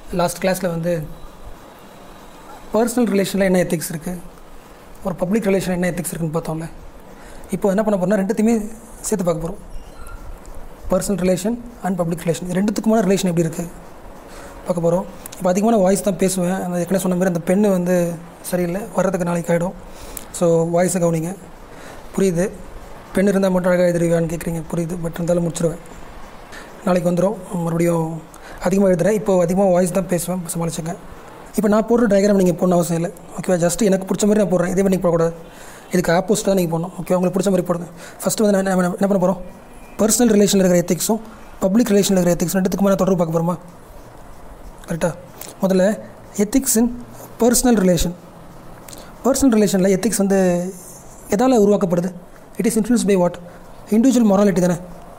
Last கிளாஸில் வந்து personal ரிலேஷனில் என்ன எத்திக்ஸ் இருக்குது ஒரு பப்ளிக் ரிலேஷன் என்ன எத்திக்ஸ் இருக்குன்னு பார்த்தோம்ல இப்போ என்ன பண்ண போகிறோம்னா ரெண்டுத்தையுமே சேர்த்து பார்க்க போகிறோம் personal relation and public relation ரெண்டுத்துக்குமான ரிலேஷன் எப்படி இருக்குது பார்க்க போகிறோம் இப்போ அதிகமான வாய்ஸ் தான் பேசுவேன் அந்த ஏற்கனவே சொன்ன மாதிரி அந்த பெண்ணு வந்து சரியில்லை வர்றதுக்கு நாளைக்கு ஆகிடும் ஸோ வாய்ஸை கவனிங்க புரியுது பெண் இருந்தால் மட்டும் அழகாக எழுதுருவியான்னு கேட்குறீங்க புரியுது பட் இருந்தாலும் முடிச்சிருவேன் நாளைக்கு வந்துடும் மறுபடியும் அதிகமாக எழுதுறேன் இப்போ அதிகமாக வாய்ஸ் தான் பேசுவேன் சமாளிச்சுங்க இப்போ நான் போடுற டயக்ராம் நீங்கள் போடணும் அவசியம் இல்லை ஓகேவா ஜஸ்ட் எனக்கு பிடிச்ச மாதிரி நான் போடுறேன் இதே மாதிரி நீங்கள் போடக்கூடாது இதுக்கு ஆப்போசிட்டாக நீங்கள் போடணும் ஓகே உங்களுக்கு பிடிச்ச மாதிரி போடுங்க ஃபஸ்ட்டு வந்து நான் என்ன என்ன பண்ண போகிறோம் பர்சனல் ரிலேஷனில் இருக்கிற எத்திக்ஸும் பப்ளிக் ரிலேஷனில் இருக்கிற எத்திக்ஸ் ரெண்டுத்துக்கு மேலே தொடர்பு பார்க்க போகிறோமா கரெக்டாக முதல்ல ethics in personal relation personal ரிலேஷனில் எத்திக்ஸ் வந்து எதால் உருவாக்கப்படுது it is influence by what individual morality தானே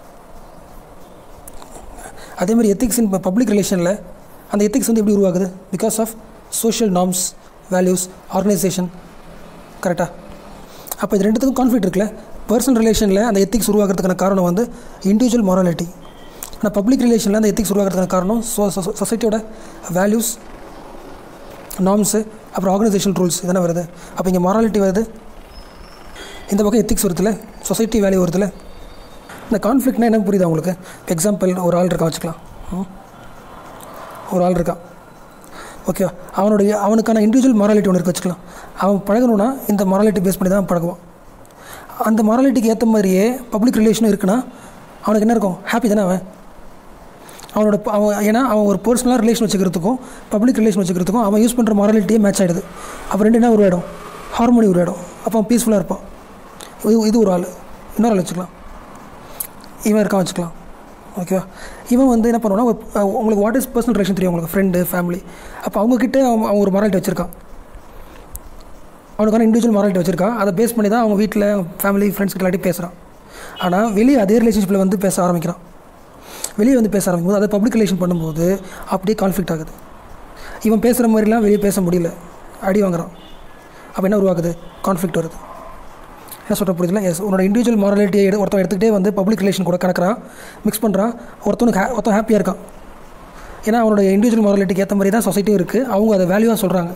அதே மாதிரி எத்திக்ஸ் இன் பப்ளிக் ரிலேஷனில் அந்த எத்திக்ஸ் வந்து எப்படி உருவாகுது because of social norms values organisation கரெக்டாக அப்போ இது ரெண்டுத்துக்கும் கான்ஃப்ளிக்ட் இருக்குல்ல பர்சனல் ரிலேஷனில் அந்த எத்திக்ஸ் உருவாகிறதுக்கான காரணம் வந்து இண்டிவிஜுவல் மொராலிட்டி ஆனால் பப்ளிக் ரிலேஷனில் அந்த எத்திக்ஸ் உருவாகிறதுக்கான காரணம் சொ சொசைட்டியோட வேல்யூஸ் நார்ம்ஸு அப்புறம் ஆர்கனைசேஷன் ரூல்ஸ் இதெல்லாம் வருது அப்போ இங்கே மொராலிட்டி வருது இந்த பக்கம் எத்திக்ஸ் வருதுல சொசைட்டி வேல்யூ வருதுல இந்த கான்ஃப்ளிக்ட்னா என்ன புரியுது உங்களுக்கு எக்ஸாம்பிள் ஒரு ஆள் இருக்கான் வச்சுக்கலாம் ம். ஒரு ஆள் இருக்கான் ஓகே அவனுடைய அவனுக்கான இண்டிவிஜுவல் மொராலிட்டி ஒன்று இருக்கு வச்சுக்கலாம் அவன் பழகணுன்னா இந்த மொராலிட்டி பேஸ் பண்ணி தான் பழகுவான் அந்த மொராலிட்டிக்கு ஏற்ற மாதிரியே பப்ளிக் ரிலேஷனும் இருக்குன்னா அவனுக்கு என்ன இருக்கும் ஹாப்பி தானே அவன் அவனோட ப- அவன் ஏன்னா அவன் ஒரு பர்சனலாக ரிலேஷன் வச்சுக்கிறதுக்கும் பப்ளிக் ரிலேஷன் வச்சுக்கிறதுக்கும் அவன் யூஸ் பண்ணுற மொராலிட்டியே மேட்ச் ஆகிடுது அப்போ ரெண்டு என்ன உருவாயிடும் ஹார்மோனி உருவாயிடும் அப்போ அவன் பீஸ்ஃபுல்லாக இருப்பான் இது இது ஒரு ஆள் இன்னொரு ஆள் வச்சுக்கலாம் இவன் இருக்கான் வச்சுக்கலாம் ஓகேவா இவன் வந்து என்ன பண்ணுவான்னா ஒரு- அஹ் உங்களுக்கு வாட் இஸ் பர்சனல் ரிலேஷன் தெரியும் உங்களுக்கு ஃப்ரெண்டு ஃபேமிலி அப்போ அவங்கக்கிட்ட அவன் அவன் ஒரு மொராலிட்டி வச்சுருக்கான் அவனுக்கான இண்டிவிஜுவல் மொராலிட்டி வச்சுருக்கான் அதை பேஸ் பண்ணி தான் அவங்க வீட்டில் ஃபேமிலி ஃப்ரெண்ட்ஸ் கிட்ட எல்லாத்தையும் பேசுகிறான் ஆனால் வெளியே அதே ரிலேஷன்ஷிப்பில் வந்து பேச ஆரம்பிக்கிறான் வெளியே வந்து பேச ஆரம்பிக்கும் போது அதை பப்ளிக் ரிலேஷன் பண்ணும்போது அப்படியே கான்ஃப்ளிக்ட் ஆகுது இவன் பேசுகிற மாதிரிலாம் வெளியே பேச முடியல அடி வாங்குறான் அப்போ என்ன உருவாகுது கான்ஃப்ளிக்ட் வருது என்ன சொல்கிற புரியுதுல எஸ் உன்னோட இண்டிவிஜுவல் மாரலிட்டியை எடு ஒருத்தன் எடுத்துக்கிட்டே வந்து பப்ளிக் ரிலேஷன் கூட கணக்குறான் மிக்ஸ் பண்ணுறான் ஒருத்தனுக்கு ஹே ஒருத்தன் ஹாப்பியாக இருக்கான் ஏன்னா அவனோட இண்டிவிஜுவல் மாரலிட்டிக்கு ஏற்ற மாதிரி தான் சொசைட்டியும் இருக்குது அவங்க அதை வேல்யூவாக சொல்கிறாங்க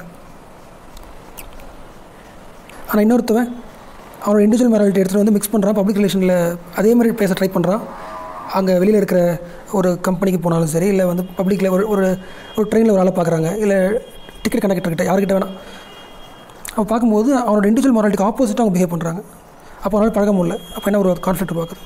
ஆனால் இன்னொருத்தவன் அவனோட இண்டிவிஜுவல் மாரலிட்டி எடுத்துகிட்டு வந்து மிக்ஸ் பண்ணுறான் பப்ளிக் ரிலேஷனில் அதே மாதிரி பேச ட்ரை பண்ணுறான் அங்கே வெளியில் இருக்கிற ஒரு கம்பெனிக்கு போனாலும் சரி இல்லை வந்து பப்ளிக்கில் ஒரு ஒரு ஒரு ட்ரெயினில் ஒரு ஆளை பார்க்குறாங்க இல்லை டிக்கெட் கண்டக்டர்கிட்ட யார்கிட்ட வேணாம் அப்போ பார்க்கும்போது அவனோட இண்டிவிஜுவல் மாரலிட்டிக்கு ஆப்போசிட்டாக அவங்க பிஹேவ் பண்ணுறாங்க அப்போ அவனால் பழக முடியல அப்போ என்ன ஒரு கான்ஃப்ளிக்ட் உருவாக்குது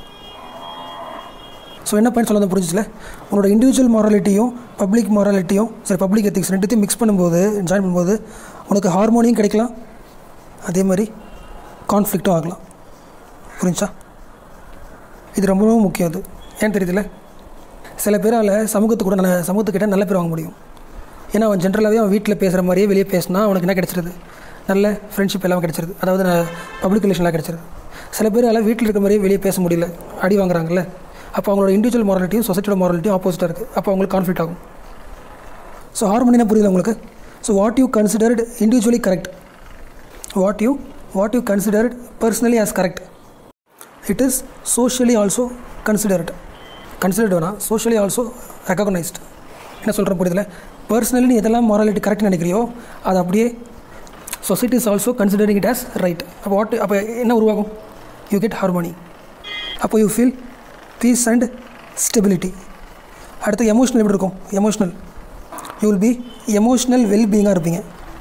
ஸோ என்ன பாயிண்ட் சொல்ல புரிஞ்சுச்சுல உன்னோட இண்டிவிஜுவல் மாரலிட்டியும் பப்ளிக் மாரலிட்டியும் சரி பப்ளிக் எத்திக்ஸ் ரெண்டுத்தையும் மிக்ஸ் பண்ணும்போது ஜாயின் பண்ணும்போது உனக்கு ஹார்மோனியும் கிடைக்கலாம் அதே மாதிரி கான்ஃப்ளிக்ட்டும் ஆகலாம் புரிஞ்சா இது ரொம்ப ரொம்ப முக்கியம் அது ஏன் தெரியுதுல்ல சில பேரால் சமூகத்து கூட நல்ல சமூகத்துக்கிட்ட நல்ல பேர் வாங்க முடியும் ஏன்னா அவன் ஜென்ரலாகவே அவன் வீட்டில் பேசுகிற மாதிரியே வெளியே பேசினா அவனுக்கு என்ன கிடைச்சிருது நல்ல ஃப்ரெண்ட்ஷிப் எல்லாம் கிடைச்சிருது அதாவது பப்ளிக் ரிலேஷன்லாம் கிடைச்சிருது சில பேரால் வீட்டில் இருக்க மாதிரியே வெளியே பேச முடியல அடி வாங்குறாங்கல்ல அப்போ அவங்களோட இண்டிவிஜுவல் மாரலிட்டியும் சொசைட்டியோட மாரலிட்டியும் ஆப்போசிட்டாக இருக்குது அப்போ அவங்களுக்கு கான்ஃப்ளிக்ட் ஆகும் ஸோ ஹார்மோனினா புரியுது உங்களுக்கு so what you considered individually correct what you what you considered personally as correct it is socially also considered considered வேணாம் சோஷியலி ஆல்சோ ரெக்கக்னைஸ்ட் என்ன சொல்கிற புரியுதுல பர்சனலி நீ எதெல்லாம் மாரலிட்டி கரெக்ட் நினைக்கிறியோ அது அப்படியே society is also considering it as right அப்போ வாட் அப்போ என்ன உருவாகும் யூ கெட் ஹார்மோனி அப்போ you feel peace and stability அடுத்து எமோஷனல் எப்படி இருக்கும் emotional you will be emotional வெல்பீயிங்காக இருப்பீங்க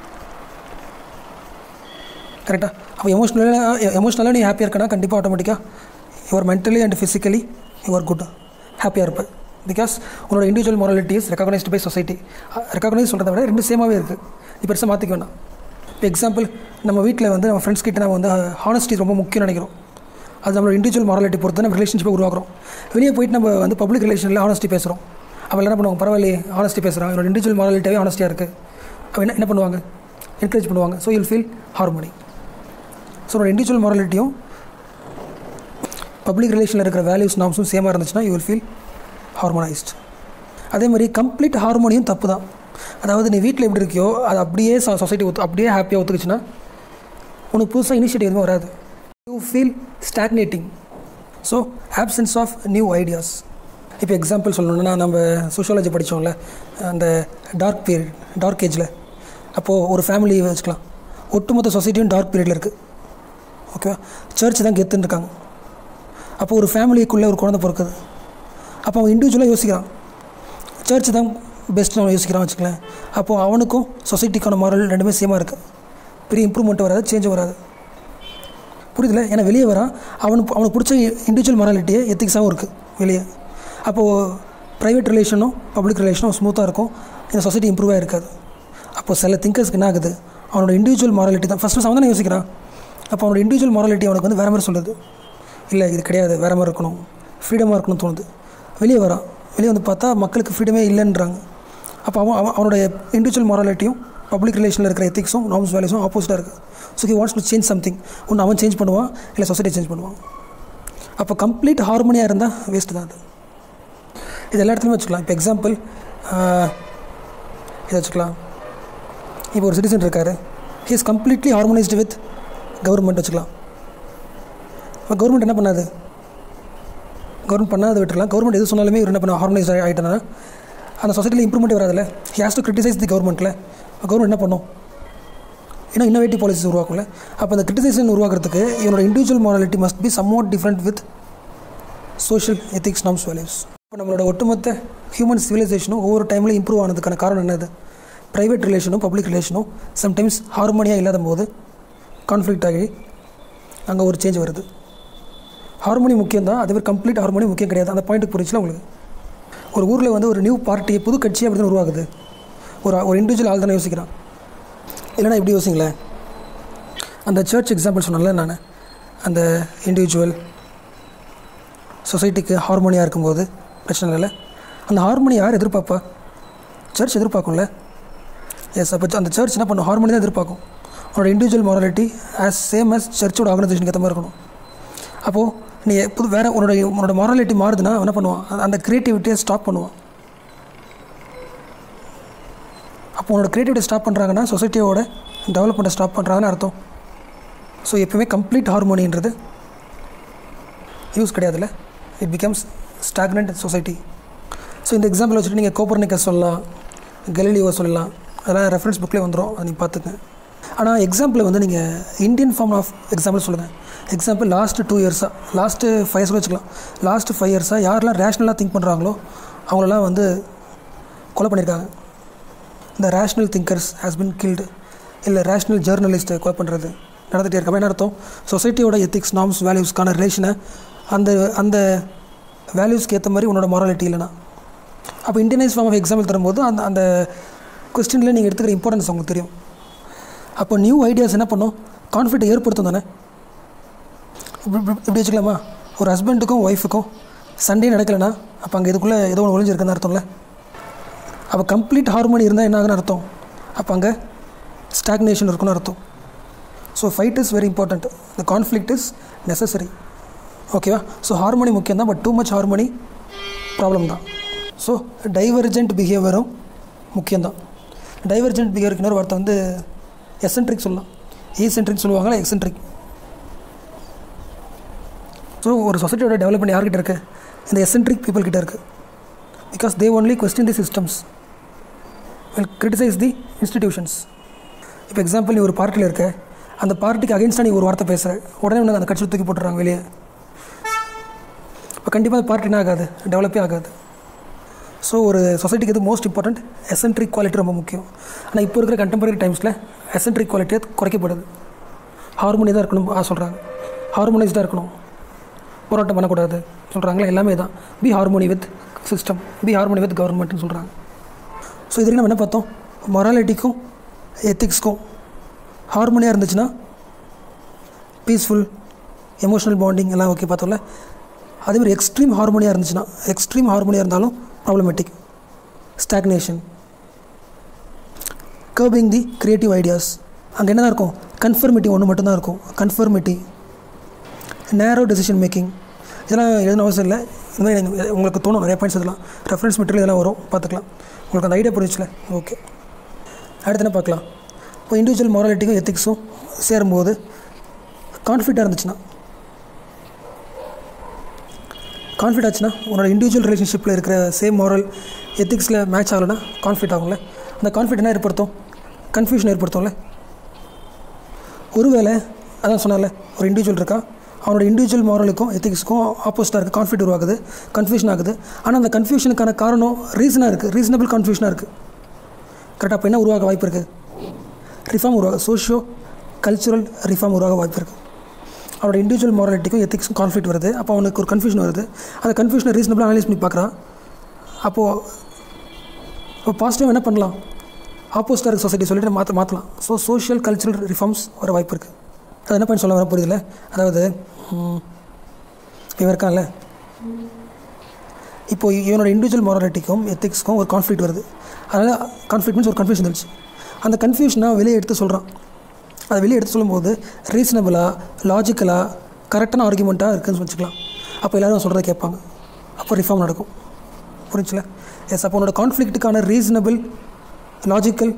கரெக்டாக அப்போ எமோஷ்னலாக எமோஷ்னலாக நீ ஹாப்பியாக இருக்கனா கண்டிப்பாக ஆட்டோமேட்டிக்காக your mentally and physically your good ஹாப்பியாக இருப்ப பிகாஸ் உன்னோட individual morality is recognised by society recognise சொல்கிறத விட ரெண்டு சேமாகவே இருக்குது நீ பெருசாக மாற்றிக்க வேணாம் இப்போ எக்ஸாம்பிள் நம்ம வீட்டில் வந்து நம்ம ஃப்ரெண்ட்ஸ் கிட்ட நம்ம வந்து ஹானஸ்டி ரொம்ப முக்கியம் நினைக்கிறோம் அது நம்மளோட இண்டிவிஜுவல் மொராலிட்டி பொறுத்து நம்ம ரிலேஷன்ஷிப்பை உருவாக்குறோம் வெளியே போயிட்டு நம்ம வந்து பப்ளிக் ரிலேஷனில் ஹானஸ்டி பேசுகிறோம் அவள் என்ன பண்ணுவாங்க பரவாயில்லையே ஹானஸ்டி பேசுகிறான் என்னோட இண்டிவிஜுவல் மொராலிட்டியாகவே ஹானஸ்டியாக இருக்குது அவள் என்ன என்ன பண்ணுவாங்க என்கரேஜ் பண்ணுவாங்க so you'll feel harmony so உன்னோட இண்டிவிஜுவல் மொராலிட்டியும் பப்ளிக் ரிலேஷனில் இருக்கிற வேல்யூஸ் நாம்ஸும் சேமாக இருந்துச்சுன்னா யூ வில் ஃபீல் ஹார்மோனைஸ்ட் அதே மாதிரி கம்ப்ளீட் ஹார்மோனியும் தப்பு தான் அதாவது நீ வீட்டில் எப்படி இருக்கியோ அது அப்படியே சொசைட்டி ஒத்து அப்படியே ஹாப்பியாக ஒத்துக்குச்சுன்னா உனக்கு புதுசாக இனிஷியேட்டிவ் எதுவும் வராது you feel stagnating so options of new ideas இப்போ எக்ஸாம்பிள் சொல்லணுன்னா நம்ம சோஷியாலஜி படித்தோம்ல அந்த டார்க் பீரியட் டார்க் ஏஜில் அப்போது ஒரு ஃபேமிலி வச்சுக்கலாம் ஒட்டுமொத்த சொசைட்டியும் டார்க் பீரியடில் இருக்குது ஓகேவா சர்ச் தான் கெத்துன்னு இருக்காங்க அப்போ ஒரு ஃபேமிலிக்குள்ளே ஒரு குழந்தை பிறக்குது அப்போ அவன் இண்டிவிஜுவலாக யோசிக்கிறான் சர்ச் தான் பெஸ்ட்னு அவன் யோசிக்கிறான் வச்சுக்கலாம் அப்போது அவனுக்கும் சொசைட்டிக்கான மாரல் ரெண்டுமே சேமாக இருக்குது பெரிய இம்ப்ரூவ்மெண்ட் வராது சேஞ்ச் வராது புரியுதுல ஏன்னா வெளியே வரான் அவனுக்கு அவனுக்கு பிடிச்ச இண்டிவிஜுவல் மொராலிட்டியே எத்திக்ஸாகவும் இருக்குது வெளியே அப்போது ப்ரைவேட் ரிலேஷனும் பப்ளிக் ரிலேஷனும் ஸ்மூத்தாக இருக்கும் இந்த சொசைட்டி இம்ப்ரூவாக இருக்காது அப்போது சில திங்கர்ஸ்க்கு என்ன ஆகுது அவனோட இண்டிவிஜுவல் மாரலிட்டி தான் ஃபஸ்ட்டு அவன் தானே யோசிக்கிறான் அப்போ அவனோட இண்டிவிஜுவல் மாரலிட்டி அவனுக்கு வந்து வேறு மாதிரி சொல்லுது இல்லை இது கிடையாது வேறு மாதிரி இருக்கணும் ஃப்ரீடமாக இருக்கணும்னு தோணுது வெளியே வரான் வெளியே வந்து பார்த்தா மக்களுக்கு ஃப்ரீடமே இல்லைன்றாங்க அப்போ அவன் அவன் அவனோட இண்டிவிஜுவல் மாரலிட்டியும் பப்ளிக் ரிலேஷனில் இருக்கிற எத்திக்ஸும் நார்ம்ஸ் வேல்யூஸும் ஆப்போசிட்டாக இருக்குது so he wants to change something ஒன்று அவன் சேஞ்ச் பண்ணுவான் இல்லை சொசைட்டி சேஞ்ச் பண்ணுவான் அப்போ கம்ப்ளீட் ஹார்மோனியாக இருந்தால் வேஸ்ட்டு தான் அது இது எல்லா இடத்துலையும் வச்சுக்கலாம் இப்போ எக்ஸாம்பிள் இதை வச்சுக்கலாம் இப்போ ஒரு சிட்டிசன் இருக்கார் he is completely harmonised with government வச்சுக்கலாம் இப்போ கவர்மெண்ட் என்ன பண்ணாது கவர்மெண்ட் பண்ணாத விட்டுருலாம் கவர்மெண்ட் எது சொன்னாலுமே இவர் என்ன பண்ண ஹார்மனைஸ் ஆகிட்டனா அந்த சொசைட்டியில் இம்ப்ரூவ்மெண்ட் வராதுல்ல he has to criticise the கவர்மெண்ட்டில் கவர்மெண்ட் என்ன பண்ணும் ஏன்னா இன்னோவேட்டிவ் பாலிசிஸ் உருவாக்கும்ல அப்போ அந்த கிரிட்டிசைசேஷன் உருவாக்குறதுக்கு இவனோட individual morality must be somewhat different with social ethics norms values இப்போ நம்மளோட ஒட்டுமொத்த ஹியூமன் சிவிலைசேஷனும் ஒவ்வொரு டைமில் இம்ப்ரூவ் ஆனதுக்கான காரணம் என்னது ப்ரைவேட் ரிலேஷனும் பப்ளிக் ரிலேஷனும் சம்டைம்ஸ் ஹார்மோனியாக இல்லாத போது கான்ஃப்ளிக்ட் ஆகி அங்கே ஒரு சேஞ்ச் வருது ஹார்மோனி முக்கியம் தான் அதே மாதிரி கம்ப்ளீட் ஹார்மோனி முக்கியம் கிடையாது அந்த பாயிண்ட்டுக்கு புரிச்சுல உங்களுக்கு ஒரு ஊரில் வந்து ஒரு நியூ பார்ட்டி புது கட்சி அப்படி தான் உருவாகுது ஒரு ஒரு இண்டிவிஜுவல் ஆள் தானே யோசிக்கிறான் இல்லைனா இப்படி யோசிங்களேன் அந்த சர்ச் எக்ஸாம்பிள் சொன்னேன்ல நான் அந்த இண்டிவிஜுவல் சொசைட்டிக்கு ஹார்மோனியாக இருக்கும்போது பிரச்சனை இல்லை அந்த ஹார்மோனி யார் எதிர்பார்ப்பா சர்ச் எதிர்பார்க்கும்ல எஸ் அப்போ அந்த சர்ச் என்ன பண்ணும் ஹார்மோனி தான் எதிர்பார்க்கும் உன்னோட individual morality as same as சர்ச்சோட ஆர்கனைசேஷனுக்கு ஏற்ற மாதிரி இருக்கணும் அப்போது நீ புது வேறு உன்னோட உன்னோட மாரலிட்டி மாறுதுன்னா அவன் என்ன பண்ணுவான் அந்த- அந்த க்ரியேட்டிவிட்டியை ஸ்டாப் பண்ணுவான் அப்போ உன்னோட க்ரியேட்டிவிட்டி ஸ்டாப் பண்ணுறாங்கன்னா சொசைட்டியோட டெவலப்மெண்ட்டை ஸ்டாப் பண்ணுறாங்கன்னு அர்த்தம் ஸோ எப்பவுமே கம்ப்ளீட் ஹார்மோனின்றது யூஸ் கிடையாதுல்ல it becomes stagnant society so இந்த எக்ஸாம்பிள் வச்சுட்டு நீங்கள் கோப்பர்னிக்கஸ் சொல்லலாம் கெலிலியோ சொல்லலாம் அதெல்லாம் ரெஃபரன்ஸ் புக்லேயே வந்துடும் அதை நீங்கள் பார்த்துங்க ஆனால் எக்ஸாம்பிள் வந்து நீங்கள் இந்தியன் ஃபார்ம் ஆஃப் எக்ஸாம்பிள் சொல்லுங்கள் எக்ஸாம்பிள் லாஸ்ட்டு டூ இயர்ஸாக லாஸ்ட்டு ஃபைவ் இயர்ஸ் வச்சுக்கலாம் லாஸ்ட்டு ஃபைவ் இயர்ஸாக யாரெல்லாம் ரேஷ்னலாக திங்க் பண்ணுறாங்களோ அவங்களெல்லாம் வந்து கொலை பண்ணியிருக்காங்க இந்த rational thinkers has been killed இல்லை ரேஷ்னல் ஜேர்னலிஸ்ட்டை கொலை பண்ணுறது நடந்துகிட்டே இருக்க என்ன அர்த்தம் சொசைட்டியோட எத்திக்ஸ் நார்ம்ஸ் வேல்யூஸ்க்கான ரிலேஷனை அந்த அந்த வேல்யூஸ்க்கு ஏற்ற மாதிரி உன்னோட மாராலிட்டி இல்லைனா அப்போ இந்தியனைஸ் ஃபார்ம் ஆஃப் எக்ஸாம்பிள் தரும்போது அந்த அந்த கொஸ்டினில் நீங்கள் எடுத்துக்கிற இம்பார்ட்டன்ஸ் உங்களுக்கு தெரியும் அப்போ நியூ ஐடியாஸ் என்ன பண்ணும் கான்ஃப்ளிக்ட் ஏற்படுத்தும் தானே இப்படி இப்படி- இப்படி வச்சுக்கலாமா ஒரு ஹஸ்பண்டுக்கும் ஒய்ஃபுக்கும் சண்டே நடக்கலைன்னா அப்போ அங்கே இதுக்குள்ளே ஏதோ ஒன்று ஒளிஞ்சிருக்குன்னு அர்த்தம்ல அப்போ கம்ப்ளீட் ஹார்மோனி இருந்தால் என்ன ஆகுன்னு அர்த்தம் அப்போ அங்கே ஸ்டாக்னேஷன் இருக்குன்னு அர்த்தம் so fight is very important இந்த கான்ஃப்ளிக்ட் இஸ் நெசசரி ஓகேவா ஸோ ஹார்மோனி முக்கியம் தான் but too much harmony problem தான் ஸோ டைவர்ஜென்ட் பிஹேவியரும் முக்கியம்தான் டைவர்ஜென்ட் பிஹேவியருக்கு இன்னொரு வார்த்தை வந்து எசென்ட்ரிக் சொல்லலாம் ஈசென்ட்ரிக் சொல்லுவாங்களா எக்ஸென்ட்ரிக் ஸோ ஒரு சொசைட்டியோட டெவலப்மெண்ட் யார்கிட்ட இருக்குது இந்த எசென்ட்ரிக் பீப்புள் கிட்ட இருக்குது because they only question the systems will criticise the institutions இப்போ எக்ஸாம்பிள் நீ ஒரு பார்ட்டியில் இருக்க அந்த பார்ட்டிக்கு அகைன்ஸ்டாக நீ ஒரு வார்த்தை பேசுகிற உடனே உனக்கு அந்த கட்சியை தூக்கி போட்டுறாங்க வெளியே இப்போ கண்டிப்பாக அந்த பார்ட்டி என்ன ஆகாது டெவலப்பே ஆகாது ஸோ ஒரு சொசைட்டிக்கு இது மோஸ்ட் இம்பார்ட்டண்ட் எசென்ட்ரிக் குவாலிட்டி ரொம்ப முக்கியம் ஆனால் இப்போ இருக்கிற கண்டெம்பரரி டைம்ஸில் எசென்ட்ரிக் குவாலிட்டியை குறைக்கப்படுது ஹார்மோனி தான் இருக்கணும் சொல்கிறாங்க ஹார்மோனைஸ்டாக இருக்கணும் போராட்டம் பண்ணக்கூடாது சொல்கிறாங்களே எல்லாமே தான் be harmony with system be harmony with கவர்மெண்ட்னு சொல்கிறாங்க ஸோ இதுக்கு நம்ம என்ன பார்த்தோம் மொராலிட்டிக்கும் எத்திக்ஸ்க்கும் ஹார்மோனியாக இருந்துச்சுன்னா பீஸ்ஃபுல் எமோஷனல் பாண்டிங் எல்லாம் ஓகே பார்த்தோம்ல அதேமாதிரி எக்ஸ்ட்ரீம் ஹார்மோனியாக இருந்துச்சுன்னா எக்ஸ்ட்ரீம் ஹார்மோனியாக இருந்தாலும் problematic stagnation curbing the creative ideas அங்கே என்ன தான் இருக்கும் கன்ஃபர்மிட்டி ஒன்று மட்டும்தான் இருக்கும் கன்ஃபர்மிட்டி நேரோ டெசிஷன் மேக்கிங் இதெல்லாம் எழுதணும் அவசியம் இல்லை இந்த மாதிரி எனக்கு உங்களுக்கு தோணும் நிறைய பாயிண்ட்ஸ் இதெல்லாம் ரெஃபரன்ஸ் மெட்டீரியல் இதெல்லாம் வரும் பார்த்துக்கலாம் உங்களுக்கு அந்த ஐடியா புரிஞ்சுல ஓகே அடுத்து என்ன பார்க்கலாம் இப்போ இண்டிவிஜுவல் மாரலிட்டிக்கும் எத்திக்ஸும் சேரும்போது கான்ஃப்ளிக்டாக இருந்துச்சுன்னா கான்ஃப்ளிக்ட் ஆச்சுன்னா உன்னோட இண்டிவிஜுவல் ரிலேஷன்ஷிப்பில் இருக்கிற சேம் மாரல் எத்திக்ஸில் மேட்ச் ஆகலைன்னா கான்ஃப்ளிக்ட் ஆகும்ல அந்த கான்ஃப்ளிக்ட் என்ன ஏற்படுத்தும் கன்ஃபியூஷன் ஏற்படுத்தும்ல ஒருவேளை அதான் சொன்னால ஒரு இண்டிவிஜுவல் இருக்கா அவனோட இண்டிவிஜுவல் மாரலுக்கும் எத்திக்ஸுக்கும் ஆப்போசிட்டாக இருக்குது கான்ஃப்ளிக்ட் உருவாகுது கன்ஃபியூஷன் ஆகுது ஆனால் அந்த கன்ஃபியூஷனுக்கான காரணம் ரீசனாக இருக்குது ரீசனபிள் கன்ஃபியூஷனாக இருக்குது கரெக்டாக அப்போ என்ன உருவாக வாய்ப்பு இருக்குது ரிஃபார்ம் உருவாக சோஷியோ கல்ச்சுரல் ரிஃபார்ம் உருவாக வாய்ப்பு இருக்குது அவனோட இண்டிவிஜுவல் மாரலிட்டிக்கும் எத்திக்ஸும் கான்ஃப்ளிக்ட் வருது அப்போ அவனுக்கு ஒரு கன்ஃபியூஷன் வருது அந்த கன்ஃபியூஷனை ரீசனபிளாக அனலைஸ் பண்ணி பார்க்குறான் அப்போது இப்போ பாசிட்டிவ் என்ன பண்ணலாம் ஆப்போசிட்டாக இருக்க சொசைட்டி சொல்லிட்டு மாற்ற மாற்றலாம் ஸோ சோஷியல் கல்ச்சுரல் ரிஃபார்ம்ஸ் வர வாய்ப்பு இருக்குது அது என்ன பாயிண்ட் சொல்ல வர புரியுதுல்ல அதாவது ம், இப்போ இவன் இருக்கான்ல இப்போ இவனோட இண்டிவிஜுவல் மாரலிட்டிக்கும் எத்திக்ஸ்க்கும் ஒரு கான்ஃப்ளிக்ட் வருது அதனால் கான்ஃப்ளிக்ட் மீன்ஸ் ஒரு கன்ஃபியூஷன் இருந்துச்சு அந்த கன்ஃபியூஷனை வெளியே எடுத்து சொல்கிறான் அதை வெளியே எடுத்து சொல்லும்போது ரீசனபிளாக லாஜிக்கலாக கரெக்டான ஆர்குமெண்ட்டாக இருக்குன்னு வச்சுக்கலாம் அப்போ எல்லோரும் சொல்கிறத கேட்பாங்க அப்போ ரிஃபார்ம் நடக்கும் புரிஞ்சுல எஸ் அப்போ உன்னோட கான்ஃப்ளிக்ட்டுக்கான ரீசனபிள் லாஜிக்கல்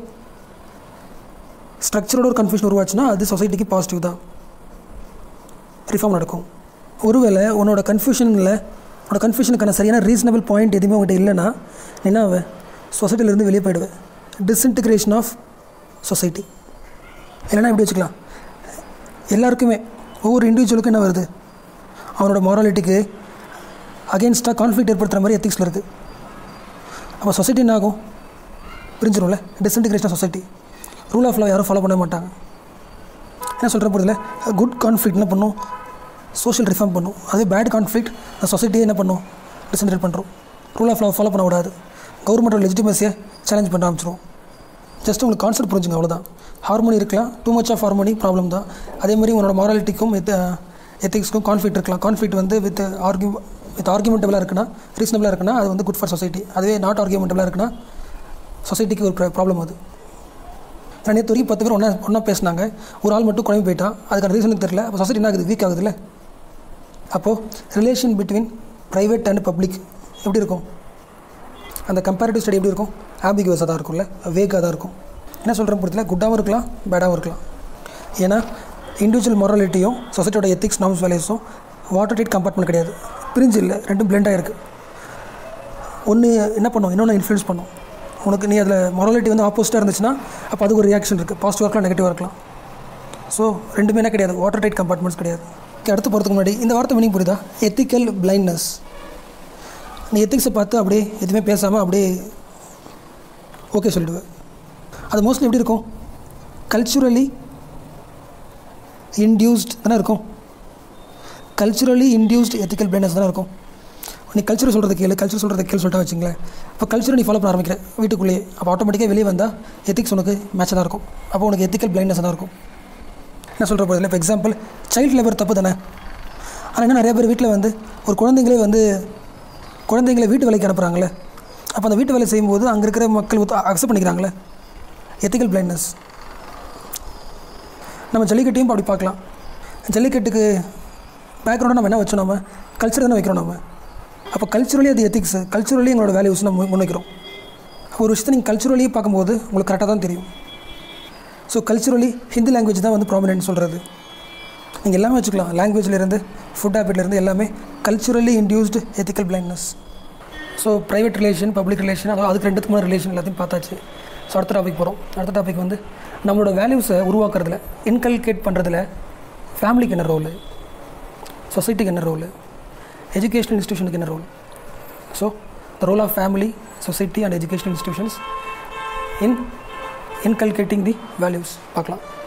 ஸ்ட்ரக்சரோட ஒரு கன்ஃபியூஷன் உருவாச்சுன்னா அது சொசைட்டிக்கு பாசிட்டிவ் தான் ரிஃபார்ம் நடக்கும் ஒருவேளை உன்னோட கன்ஃபியூஷனில் உன்னோட கன்ஃபியூஷனுக்கான சரியான ரீசனபிள் பாயிண்ட் எதுவுமே உங்கள்கிட்ட இல்லைன்னா நீ என்ன ஆவ சொசைட்டிலேருந்து வெளியே போயிடுவேன் டிஸ்இன்டிகிரேஷன் ஆஃப் சொசைட்டி இல்லைன்னா இப்படி வச்சுக்கலாம் எல்லாருக்குமே ஒவ்வொரு இண்டிவிஜுவலுக்கும் என்ன வருது அவனோட மாராலிட்டிக்கு அகேன்ஸ்டாக கான்ஃப்ளிக்ட் ஏற்படுத்துகிற மாதிரி எத்திக்ஸில் இருக்குது அப்போ சொசைட்டி என்ன ஆகும் பிரிஞ்சிரும்ல disintegration society rule of law யாரும் ஃபாலோ பண்ண மாட்டாங்க என்ன சொல்கிற போதில்ல குட் கான்ஃப்ளிக்ட் என்ன பண்ணும் சோஷியல் ரிஃபார்ம் பண்ணும் அதே பேட் கான்ஃப்ளிக்ட் அந்த சொசைட்டியே என்ன பண்ணும் டிஸ்இன்டிகிரேட் பண்ணுறோம் ரூல் ஆஃப் லா ஃபாலோ பண்ணக்கூடாது கவர்மெண்ட்டோட லெஜிட்டிமஸியை சேலஞ்ச் பண்ண ஆரம்பிச்சிரும் ஜஸ்ட் உங்களுக்கு கான்செப்ட் புரிஞ்சுங்க அவ்வளோதான் ஹார்மோனி இருக்கலாம் too much of harmony problem தான் அதே மாதிரி உன்னோட மாராலிட்டிக்கும் எத் எத்திக்ஸ்க்கும் கான்ஃப்ளிக்ட் இருக்கலாம் கான்ஃப்ளிக்ட் வந்து வித் ஆர்கியூ வித் ஆர்குமெண்டபிளாக இருக்குன்னா ரீசனபிளாக இருக்குன்னா அது வந்து குட் ஃபார் சொசைட்டி அதுவே நாட் ஆர்குமெண்டபிளாக இருக்குன்னா சொசைட்டிக்கு ஒரு ப்ராப்ளம் அது நான் நேற்று வரைக்கும் பத்து பேர் ஒன்றா ஒன்றா பேசினாங்க ஒரு ஆள் மட்டும் குழம்பு போயிட்டான் அதுக்கான ரீசனுக்கு தெரியல அப்போ சொசைட்டி என்ன ஆகுது வீக் ஆகுதுல்ல அப்போது relation between private and public எப்படி இருக்கும் அந்த கம்பேரிட்டிவ் ஸ்டடி எப்படி இருக்கும் ஆம்பிகுவஸாக தான் இருக்கும்ல வேக்காக தான் இருக்கும் என்ன சொல்கிறேன் பொறுத்தல குட்டாகவும் இருக்கலாம் பேடாகவும் இருக்கலாம் ஏன்னா இண்டிவிஜுவல் மொராலிட்டியும் சொசைட்டியோட எத்திக்ஸ் நார்ம்ஸ் வேல்யூஸும் வாட்டர் டைட் கம்பார்ட்மெண்ட் கிடையாது பிரிஞ்சு இல்லை ரெண்டும் பிளெண்டாக இருக்குது ஒன்று என்ன பண்ணும் இன்னொன்று இன்ஃப்ளூயன்ஸ் பண்ணும் உனக்கு நீ அதில் மொராலிட்டி வந்து ஆப்போசிட்டாக இருந்துச்சுன்னா அப்போ அதுக்கு ஒரு ரியாக்ஷன் இருக்குது பாசிட்டிவாக இருக்கலாம் நெகட்டிவாக இருக்கலாம் ஸோ ரெண்டுமே என்ன கிடையாது வாட்டர் டைட் கம்பார்ட்மெண்ட்ஸ் கிடையாது Okay, அடுத்து போகிறதுக்கு முன்னாடி இந்த வார்த்தை மீனிங் புரியுதா எத்திக்கல் பிளைண்ட்னஸ் நீ எத்திக்ஸை பார்த்து அப்படியே எதுவுமே பேசாமல் அப்படியே ஓகே சொல்லிடுவேன் அது மோஸ்ட்லி எப்படி இருக்கும் கல்ச்சுரலி இன்டியூஸ்ட் தானே இருக்கும் கல்ச்சுரலி இன்டியூஸ்ட் எத்திக்கல் பிளைண்ட்னஸ் தானே இருக்கும் நீ கல்ச்சர் சொல்கிறது கேளு கல்ச்சர் சொல்கிறத கேளு சொல்லிட்டா வச்சுங்களேன் இப்போ கல்ச்சரை நீ ஃபாலோ பண்ண ஆரம்பிக்கிற வீட்டுக்குள்ளேயே அப்போ ஆட்டோமேட்டிக்காக வெளியே வந்தால் எத்திக்ஸ் உனக்கு மேட்சாக தான் இருக்கும் அப்போ உனக்கு எத்திக்கல் பிளைண்ட்னஸ் தான் இருக்கும் என்ன சொல்கிற போதில்லை இப்போ எக்ஸாம்பிள் சைல்டு லேபர் தப்பு தானே ஆனால் என்ன நிறைய பேர் வீட்டில் வந்து ஒரு குழந்தைங்களே வந்து குழந்தைங்களை வீட்டு வேலைக்கு அனுப்புகிறாங்களே அப்போ அந்த வீட்டு வேலை செய்யும்போது அங்கே இருக்கிற மக்கள் அக்செப்ட் பண்ணிக்கிறாங்களே எத்திக்கல் பிளைண்ட்னஸ் நம்ம ஜல்லிக்கட்டையும் அப்படி பார்க்கலாம் ஜல்லிக்கட்டுக்கு பேக்ரவுண்டாக நம்ம என்ன வச்சோம் நம்ம கல்ச்சர் தானே வைக்கிறோம் நம்ம அப்போ கல்ச்சுரலி அது எத்திக்ஸ் கல்ச்சுரலி எங்களோட வேல்யூஸ் நம்ம முன் வைக்கிறோம் அப்போ ஒரு விஷயத்தை நீங்கள் கல்ச்சுரலி பார்க்கும்போது உங்களுக்கு கரெக்டாக தான் தெரியும் ஸோ கல்ச்சுரலி ஹிந்தி லாங்குவேஜ் தான் வந்து ப்ராமினென்ட் சொல்கிறது நீங்கள் எல்லாமே வச்சுக்கலாம் லாங்குவேஜ்லேருந்து ஃபுட் ஹேபிட்லேருந்து எல்லாமே culturally induced ethical blindness so private relation public relation அதாவது அதுக்கு ரெண்டுத்துக்குமான ரிலேஷன் எல்லாத்தையும் பார்த்தாச்சு ஸோ அடுத்த டாபிக் போகிறோம் அடுத்த டாபிக் வந்து நம்மளோட வேல்யூஸை உருவாக்குறதுல இன்கல்கேட் பண்ணுறதுல ஃபேமிலிக்கு என்ன ரோலு சொசைட்டிக்கு என்ன ரோலு எஜுகேஷனல் இன்ஸ்டியூஷனுக்கு என்ன role so the role of family society and educational institutions in inculcating the values பார்க்கலாம்